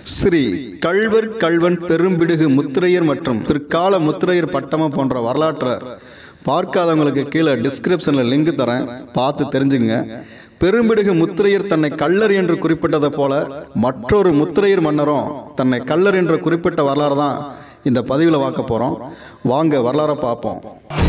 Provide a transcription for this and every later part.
ஸ்ரீ கள்வர் கள்வன் பெரும்பிடுகு முத்திரையர் மற்றும் பிற்கால முத்திரையர் பட்டமம் போன்ற வரலாற்றை பார்க்காதவங்களுக்கு கீழே டிஸ்கிரிப்ஷனில் லிங்க் தரேன் பார்த்து தெரிஞ்சுங்க பெரும்பிடுகு முத்திரையர் தன்னை கள்ளர் என்று குறிப்பிட்டதை போல மற்றொரு முத்திரையர் மன்னரும் தன்னை கள்ளர் என்று குறிப்பிட்ட வரலாறு தான் இந்த பதிவில் பார்க்க போகிறோம் வாங்க வரலாறை பார்ப்போம்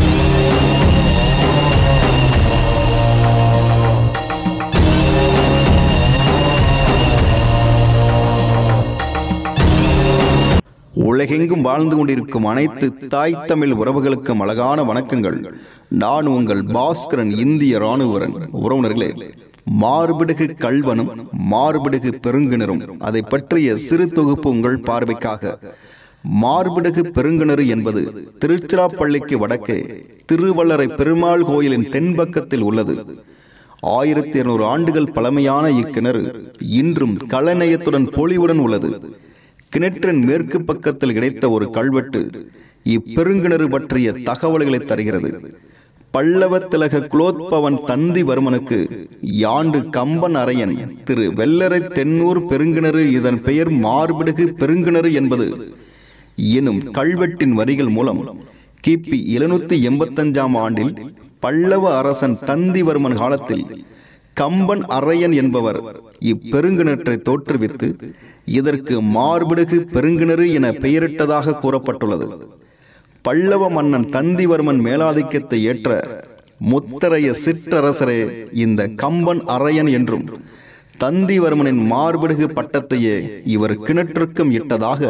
உலகெங்கும் வாழ்ந்து கொண்டிருக்கும் அனைத்து தாய் தமிழ் உறவுகளுக்கும் அழகான வணக்கங்கள் நான் உங்கள் பாஸ்கரன் இந்திய இராணுவரன் உறவினர்களே மாறுபிடுகு கல்வனும் மாறுபிடுகு பெருங்கிணரும் அதை பற்றிய சிறு தொகுப்பு உங்கள் பார்வைக்காக மார்பிடுகு பெருங்கிணறு என்பது திருச்சிராப்பள்ளிக்கு வடக்கே திருவள்ளரை பெருமாள் கோயிலின் தென்பக்கத்தில் உள்ளது ஆயிரத்தி இருநூறு ஆண்டுகள் பழமையான இக்கிணறு இன்றும் கலைநயத்துடன் பொலிவுடன் உள்ளது கிணற்றின் மேற்கு பக்கத்தில் கிடைத்த ஒரு கல்வெட்டு இப்பெருங்கிணறு பற்றிய தகவல்களை தருகிறது பல்லவ திலக குலோத்பவன் தந்திவர்மனுக்கு யாண்டு கம்பன் அரையன் திரு வெள்ளரை தென்னூர் பெருங்கிணறு இதன் பெயர் மார்பிடுகு பெருங்கிணறு என்பது எனும் கல்வெட்டின் வரிகள் மூலம் கிபி எழுநூத்தி எண்பத்தஞ்சாம் ஆண்டில் பல்லவ அரசன் தந்திவர்மன் காலத்தில் கம்பன் அரையன் என்பவர் இப்பெருங்கிணற்றை தோற்றுவித்து இதற்கு மார்பிடுகு பெருங்கிணறு என பெயரிட்டதாக கூறப்பட்டுள்ளது பல்லவ மன்னன் தந்திவர்மன் மேலாதிக்கத்தை ஏற்ற முத்தரைய சிற்றரசரே இந்த கம்பன் அரையன் என்றும் தந்திவர்மனின் மார்பிடுகு பட்டத்தையே இவர் கிணற்றுக்கும் இட்டதாக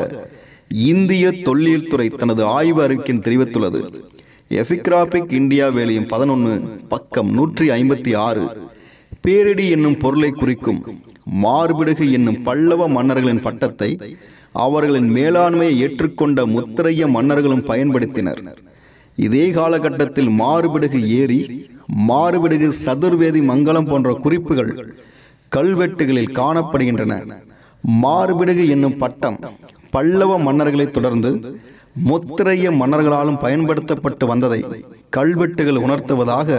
இந்திய தொல்லியல் துறை தனது ஆய்வு அறிக்கையில் தெரிவித்துள்ளது எபிகிராபிக் இந்தியா வேலியும் பதினொன்று பக்கம் நூற்றி ஐம்பத்தி ஆறு பேரிடி என்னும் பொருளை குறிக்கும் மார்பிடுகு என்னும் பல்லவ மன்னர்களின் பட்டத்தை அவர்களின் மேலாண்மையை ஏற்றுக்கொண்ட முத்திரைய மன்னர்களும் பயன்படுத்தினர் இதே காலகட்டத்தில் மாறுபிடுகு ஏரி மாறுபிடுகு சதுர்வேதி மங்கலம் போன்ற குறிப்புகள் கல்வெட்டுகளில் காணப்படுகின்றன மாறுபிடுகு என்னும் பட்டம் பல்லவ மன்னர்களை தொடர்ந்து முத்திரைய மன்னர்களாலும் பயன்படுத்தப்பட்டு வந்ததை கல்வெட்டுகள் உணர்த்துவதாக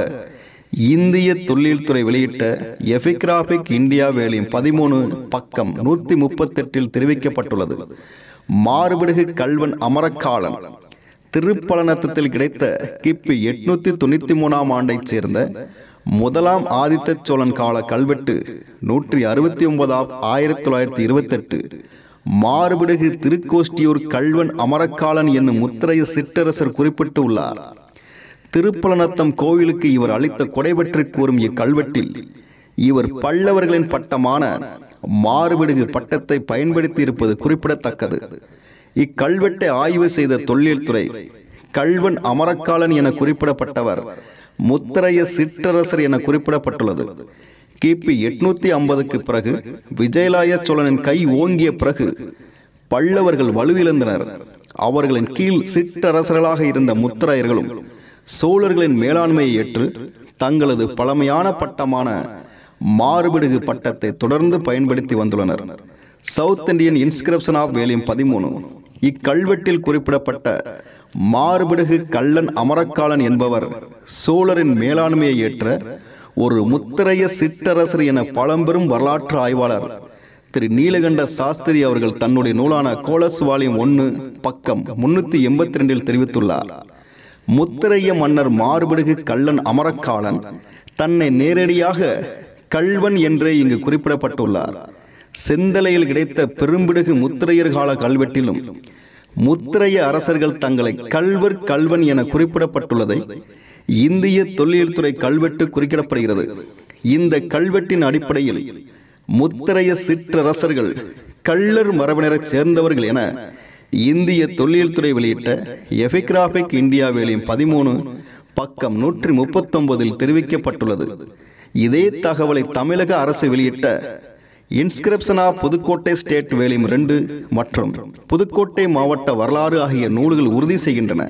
இந்திய தொழில் துறை வெளியிட்ட எபிகிராபிக் இந்தியா வேலியும் பதிமூணு பக்கம் நூற்றி முப்பத்தெட்டில் தெரிவிக்கப்பட்டுள்ளது மாறுபிடுகு கல்வன் அமரக்காலன் திருப்பலனத்தத்தில் கிடைத்த கிபி எட்நூத்தி தொண்ணூத்தி மூணாம் ஆண்டைச் சேர்ந்த முதலாம் ஆதித்த சோழன் கால கல்வெட்டு நூற்றி அறுபத்தி ஒன்பதாம் ஆயிரத்தி தொள்ளாயிரத்தி இருபத்தெட்டு மாறுபிடுகு திருக்கோஷ்டியூர் கல்வன் அமரக்காலன் என்னும் முத்திரைய சிற்றரசர் குறிப்பிட்டு உள்ளார் திருப்பலனத்தம் கோவிலுக்கு இவர் அளித்த கொடை பற்றி கூறும் இக்கல்வெட்டில் இவர் பல்லவர்களின் பட்டமான மாறுபிடுகு பட்டத்தை பயன்படுத்தி இருப்பது குறிப்பிடத்தக்கது இக்கல்வெட்டை ஆய்வு செய்த தொல்லியல் துறை கல்வன் அமரக்காலன் என குறிப்பிடப்பட்டவர் முத்திரைய சிற்றரசர் என குறிப்பிடப்பட்டுள்ளது கிபி எட்நூத்தி ஐம்பதுக்கு பிறகு விஜயலாய சோழனின் கை ஓங்கிய பிறகு பல்லவர்கள் வலுவிழந்தனர் அவர்களின் கீழ் சிற்றரசர்களாக இருந்த முத்திரையர்களும் சோழர்களின் மேலாண்மையை ஏற்று தங்களது பழமையான பட்டமான மாறுபிடுகு பட்டத்தை தொடர்ந்து பயன்படுத்தி வந்துள்ளனர் south Indian inscription of volume பதிமூணு இக்கல்வெட்டில் குறிப்பிடப்பட்ட மாறுபிடுகு கள்ளன் அமரக்காலன் என்பவர் சோழரின் மேலாண்மையை ஏற்ற ஒரு முத்திரைய சிற்றரசர் என பழம்பெரும் வரலாற்று ஆய்வாளர் திரு நீலகண்ட சாஸ்திரி அவர்கள் தன்னுடைய நூலான கோலஸ் வாலியம் ஒன்று பக்கம் முன்னூத்தி எண்பத்தி ரெண்டில் தெரிவித்துள்ளார் முத்திரைய மன்னர் மாறுபிடுகு கள்ளன் அமரக்காலன் தன்னை நேரடியாக கல்வன் என்றே இங்கு குறிப்பிடப்பட்டுள்ளார் செந்தலையில் கிடைத்த பெரும்பிடுகு முத்திரையர் கால கல்வெட்டிலும் முத்திரைய அரசர்கள் தங்களை கல்வர் கல்வன் என குறிப்பிடப்பட்டுள்ளதை இந்திய தொல்லியல் துறை கல்வெட்டு குறிப்பிடப்படுகிறது இந்த கல்வெட்டின் அடிப்படையில் முத்திரைய சிற்றரசர்கள் கள்ளர் மரபினரைச் சேர்ந்தவர்கள் என இந்திய தொல்லியல் துறை வெளியிட்ட எபிகிராபிக் இந்தியா வேலியும் பதிமூணு பக்கம் நூற்றி முப்பத்தொன்பதில் தெரிவிக்கப்பட்டுள்ளது இதே தகவலை தமிழக அரசு வெளியிட்ட inscription of Pudukkottai state volume ரெண்டு மற்றும் புதுக்கோட்டை மாவட்ட வரலாறு ஆகிய நூல்கள் உறுதி செய்கின்றன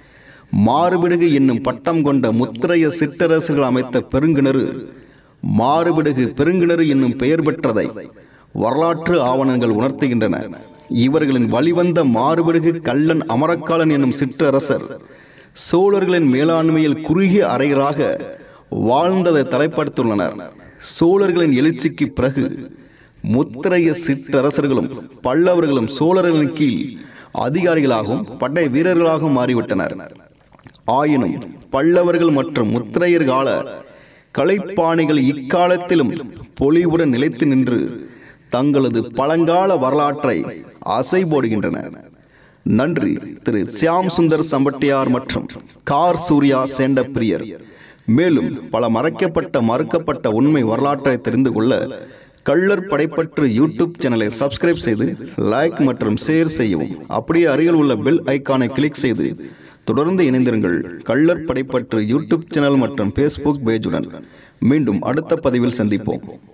மாறுபிடுகு என்னும் பட்டம் கொண்ட முத்திரைய சிற்றரசுகள் அமைத்த பெருங்கிணறு மாறுபிடுகு பெருங்கிணறு என்னும் பெயர் பெற்றதை வரலாற்று ஆவணங்கள் உணர்த்துகின்றன இவர்களின் வழிவந்த மாறுபிடுகு கள்ளன் அமரக்காலன் என்னும் சிற்றரசர் சோழர்களின் மேலாண்மையில் குறுகிய அறைகளாக வாழ்ந்ததை தலைப்படுத்துள்ளனர் சோழர்களின் எழுச்சிக்கு பிறகு முத்திரைய சிற்றரசர்களும் பல்லவர்களும் சோழர்களின் கீழ் அதிகாரிகளாகவும் படை வீரர்களாகவும் மாறிவிட்டனர் ஆயினும் பல்லவர்கள் மற்றும் முத்திரையர் கால கலைப்பாணிகள் இக்காலத்திலும் பொலிவுடன் நிலைத்து நின்று தங்களது பழங்கால வரலாற்றை அசை போடுகின்றனர் நன்றி திரு சியாம் சுந்தர் சம்பட்டியார் மற்றும் கார் சூர்யா சேண்ட பிரியர் மேலும் பல மறைக்கப்பட்ட மறுக்கப்பட்ட உண்மை வரலாற்றை தெரிந்து கொள்ள கள்ளர் படைப்பற்று யூடியூப் சேனலை சப்ஸ்கிரைப் செய்து லைக் மற்றும் ஷேர் செய்யவும் அப்படியே அருகில் உள்ள பெல் ஐக்கானை கிளிக் செய்து தொடர்ந்து இணைந்திருங்கள் கள்ளர் படைப்பற்று யூடியூப் சேனல் மற்றும் ஃபேஸ்புக் பேஜுடன் மீண்டும் அடுத்த பதிவில் சந்திப்போம்